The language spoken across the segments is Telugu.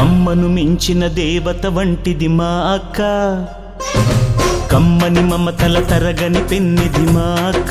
అమ్మను మించిన దేవత వంటిది మా అక్క కమ్మని మమతల తరగని పెన్నిది మా అక్క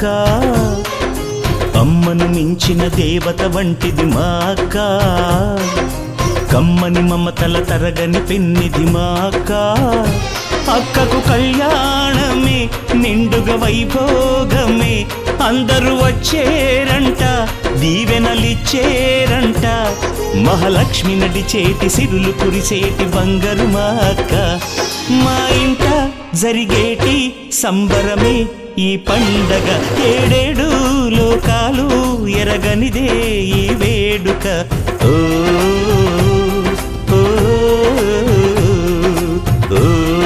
అమ్మను మించిన దేవత వంటిది మా అక్క కమ్మని మమతల తరగని పెన్నిది మా అక్క అక్కకు కళ్యాణమే నిండుగా వైభోగమే అందరూ వచ్చేరంట దీవెనలిచ్చేరంట మహాలక్ష్మి నడిచేటి సిరులు కురిసేటి బంగారు మా అక్క మా ఇంట జరిగేటి సంబరమే ఈ పండగ ఏడేడు లోకాలు ఎరగనిదే ఈ వేడుక ఓ ఓ, ఓ,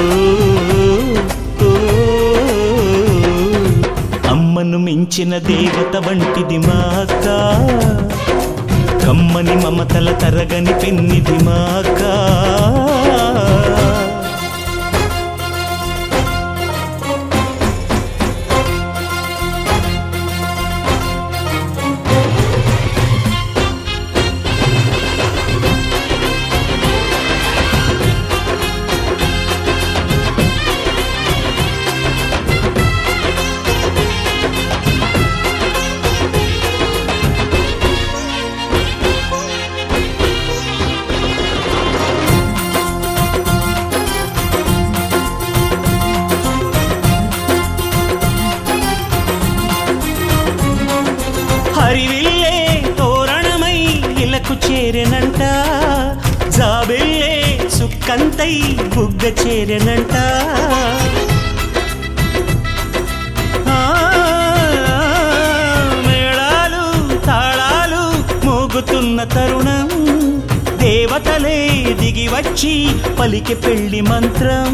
ఓ. అమ్మను మించిన దేవత వంటిది మా అక్క కమ్మని మమతల తరగని పెన్నిది మా అక్క హరివిల్లే తోరణమై ఇలకు చేరెనంట జాబెల్లే సుక్కంతై బుగ్గ చేరెనంట ఆ, మేళాలు తాళాలు మోగుతున్న తరుణం దేవతలే దిగి వచ్చి పలికి పెళ్లి మంత్రం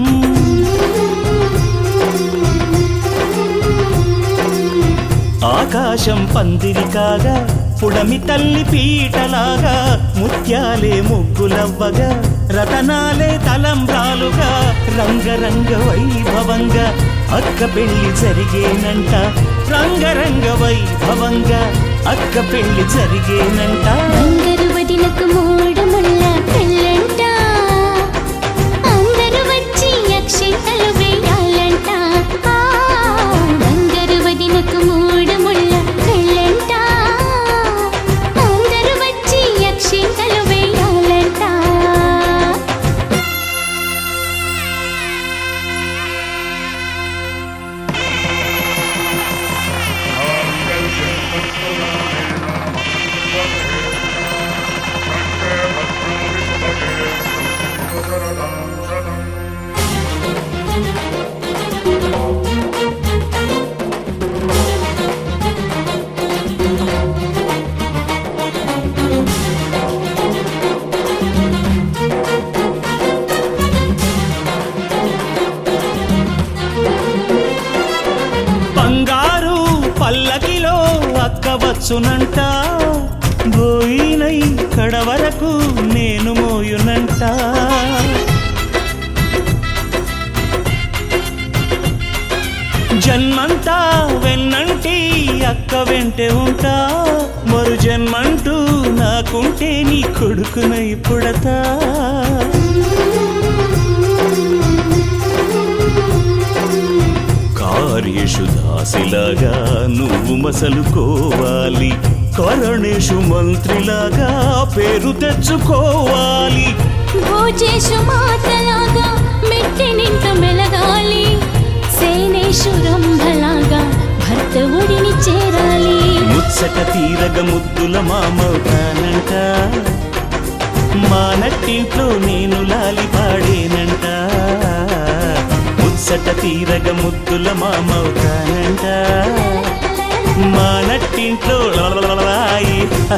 ఆకాశం పందిరి కాగా పుడమి తల్లి పీటలాగా ముత్యాలే ముగ్గులవ్వగా రతనాలే తలంబ్రాలుగా రంగరంగ వైభవంగా అక్క పెళ్లి జరిగేనంట రంగరంగ వైభవంగా అక్క పెళ్లి జరిగేనంట బంగారు వదినకు మూడు ముళ్ళ పెళ్ళంట అందరూ వచ్చి అక్షింతలు వేయాలంట ఆ, బంగారు వదినకు మూడు ముళ్ళ పెళ్ళంట అందరూ వచ్చి అక్షింతలు వేయాలంట బంగారు పల్లకిలో అక్క వచ్చునంట బోయినై కడ వరకు నేను మోయునంట జన్మంతా వెన్నంటి అక్క వెంటే ఉంటా మరు జన్మంటూ నాకుంటే నీ కొడుకునై పుడతా కార్యేషు దాసిలాగా నువ్వు మసలుకోవాలి కరణేషు మంత్రిలాగా పేరు తెచ్చుకోవాలి భోజేషు మాతలాగా మెట్టినింట మెలగాలి సేనేషు రంభలాగా భర్త ఒడిని చేరాలి ముచ్చట తీరగ ముద్దుల మామవుతానంట మా నట్టింట్లో నేను లాలి పాడేనంట ముచ్చట తీరగ ముద్దుల మామవుతానంట మా నట్టింట్లో లలలలలాయి.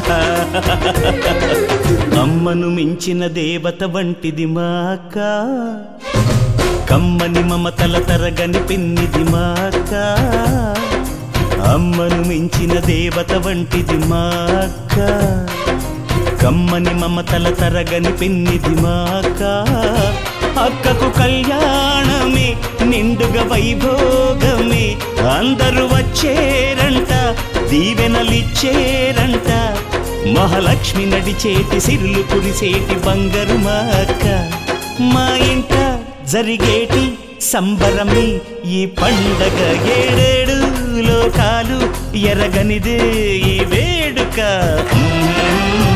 అమ్మను మించిన దేవత వంటిది మా అక్క కమ్మని మమతల తరగని పిన్నిది మా అక్క అమ్మను మించిన దేవత వంటిది మా అక్క కమ్మని మమతల తరగని పిన్నిది మా అక్క అక్కకు కళ్యాణమే నిండుగా వైభోగమే అందరూ వచ్చేరంట దీవెనలిచ్చేరంట మహాలక్ష్మి నడిచేటి సిరులు కురిసేటి బంగారు మాక మా ఇంట జరిగేటి సంబరమే ఈ పండగ ఏడేడు లోకాలు ఎరగనిదే ఈ వేడుక మ్మ్.